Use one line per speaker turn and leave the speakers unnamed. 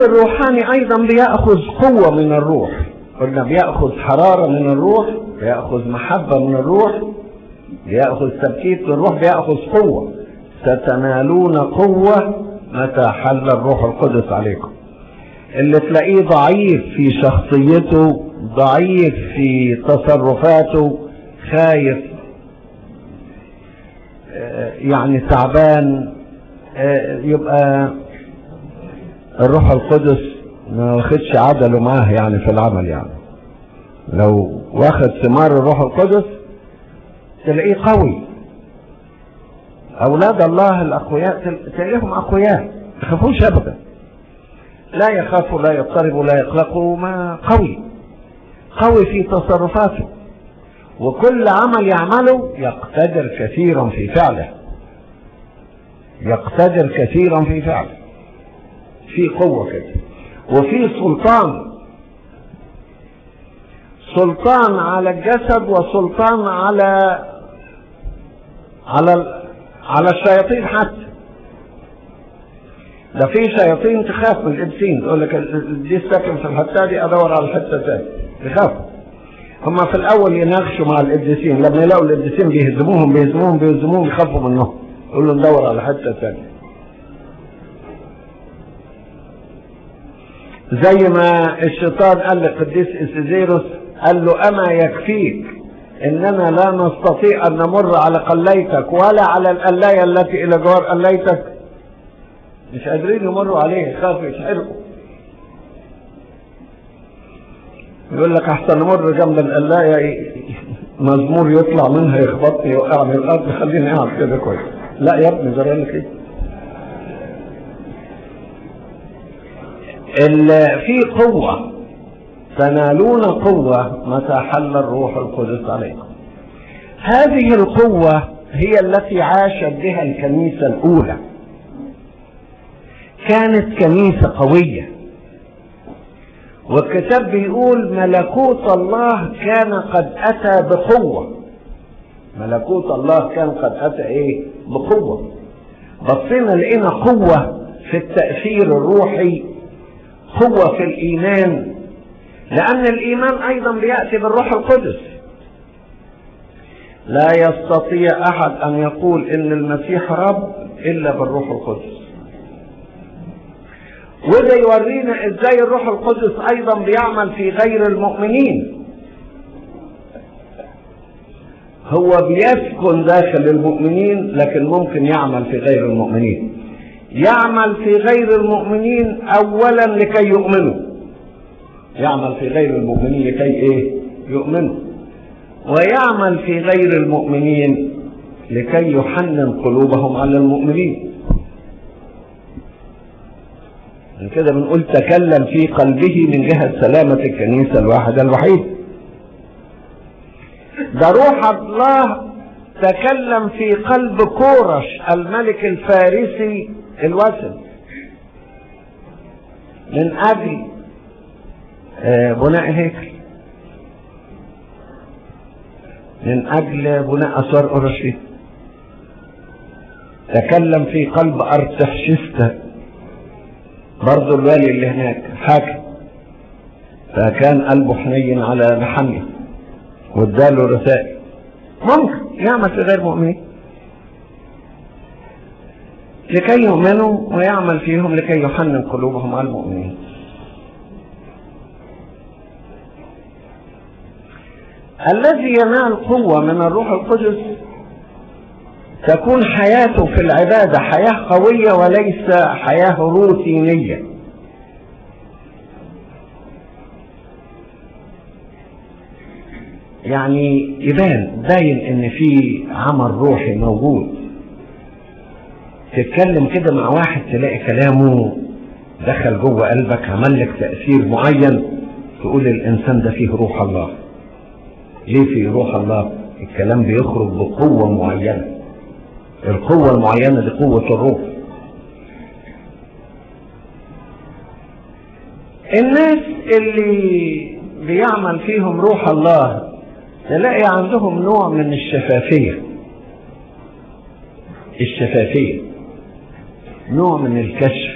الروحاني ايضا بيأخذ قوة من الروح قلنا بيأخذ حرارة من الروح بيأخذ محبة من الروح بيأخذ تبكيت من الروح بيأخذ قوة ستنالون قوة متى حل الروح القدس عليكم اللي تلاقيه ضعيف في شخصيته ضعيف في تصرفاته خايف يعني تعبان يبقى الروح القدس ما واخدش عدله معاه يعني في العمل يعني لو واخد ثمار الروح القدس تلاقيه قوي اولاد الله الاقوياء تلاقيهم اقوياء ما يخافوش ابدا لا يخافوا لا يضطربوا لا يقلقوا ما قوي قوي في تصرفاته وكل عمل يعمله يقتدر كثيرا في فعله يقتدر كثيرا في فعله في قوة كده وفي سلطان سلطان على الجسد وسلطان على على على الشياطين حتى ده في شياطين تخاف من الابسين تقول لك دي ساكن في الحته دي ادور على الحته الثانيه يخافوا هما في الاول يناقشوا مع القديسين لما يلاقوا القديسين بيهزموهم بيهزموهم بيهزموهم يخافوا منهم يقول له ندور على حته ثانيه زي ما الشيطان قال لقديس اسيزيروس قال له اما يكفيك اننا لا نستطيع ان نمر على قليتك ولا على القلايه التي الى جوار قليتك مش قادرين يمروا عليه يخافوا يتحرقوا يقول لك احسن نمر جنب القلايه مزمور يطلع منها يخبطني يوقعني الارض خليني قاعد كده كويس لا يا ابني جرى لك ايه في قوة تنالون قوة متى حل الروح القدس عليكم هذه القوة هي التي عاشت بها الكنيسة الأولى كانت كنيسة قوية والكتاب بيقول ملكوت الله كان قد أتى بقوة ملكوت الله كان قد أتى إيه بقوة بصينا لقينا قوة في التأثير الروحي قوة في الإيمان لأن الإيمان أيضا بيأتي بالروح القدس لا يستطيع أحد أن يقول إن المسيح رب إلا بالروح القدس وده يورينا إزاي الروح القدس أيضا بيعمل في غير المؤمنين هو بيسكن داخل المؤمنين لكن ممكن يعمل في غير المؤمنين يعمل في غير المؤمنين اولا لكي يؤمنوا يعمل في غير المؤمنين لكي ايه يؤمنوا ويعمل في غير المؤمنين لكي يحنن قلوبهم على المؤمنين من كده بنقول تكلم في قلبه من جهة سلامة الكنيسة الواحدة الوحيدة ده روح الله تكلم في قلب كورش الملك الفارسي الوثن من اجل بناء الهيكل من اجل بناء اسوار اورشليم تكلم في قلب ارتحشستا برضه الوالي اللي هناك حاكم فكان قلبه حنين على محمد واداله رسائل ممكن يعمل في غير مؤمنين لكي يؤمنوا ويعمل فيهم لكي يحنن قلوبهم على المؤمنين الذي ينال قوة من الروح القدس تكون حياته في العبادة حياة قوية وليس حياة روتينية يعني يبان باين ان في عمل روحي موجود تتكلم كده مع واحد تلاقي كلامه دخل جوه قلبك عمل لك تأثير معين تقول الإنسان ده فيه روح الله ليه فيه روح الله الكلام بيخرج بقوة معينة القوة المعينة دي قوة الروح الناس اللي بيعمل فيهم روح الله تلاقي عندهم نوع من الشفافية الشفافية نوع من الكشف